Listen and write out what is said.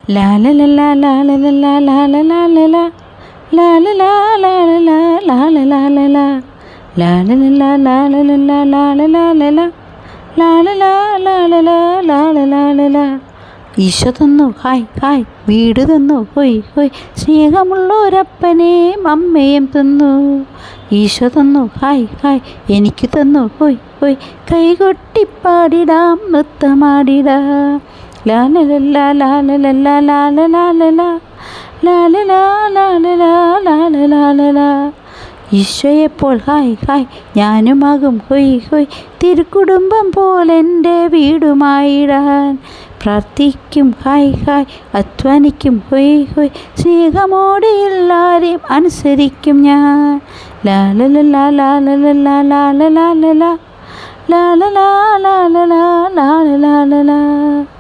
ലാലലല ലാലലല ലാലലാലല ലാലല ലാലല ലാലലാലല ലാലലല ലാലലല ലാലലാലല ലാലല ലാലല ലാലലാലല ഈശോ തന്നു hi hi വീട് തന്നു ഹൊയ് ഹൊയ് സ്നേഹമുള്ളൊരപ്പനെയും അമ്മയും തന്നു ഈശോ തന്നു ഹായ് ഹായ് എനിക്ക് തന്നു ഹൊയ് ഹൊയ് കൈകൊട്ടിപ്പാടിടാം നൃത്തമാടിടാം ലാലലല്ല ലാലലല്ല ലാലലാലല ലാലല ലാലല ലാലലാലല ഈശോയെപ്പോൾ ഹായ് ഹായ് ഞാനുമാകും ഹൊയ് ഹൊയ് തിരുക്കുടുംബം പോലെൻ്റെ വീടുമായിടാൻ പ്രാർത്ഥിക്കും ഹായ് ഹായ് അധ്വാനിക്കും ഹൊയ് ഹൊയ് സ്നേഹമോടെ എല്ലാവരെയും അനുസരിക്കും ഞാൻ ലാലലല ലാലലല ലാലലാലല ലാലലാ ലാലലാ ലാലലാലല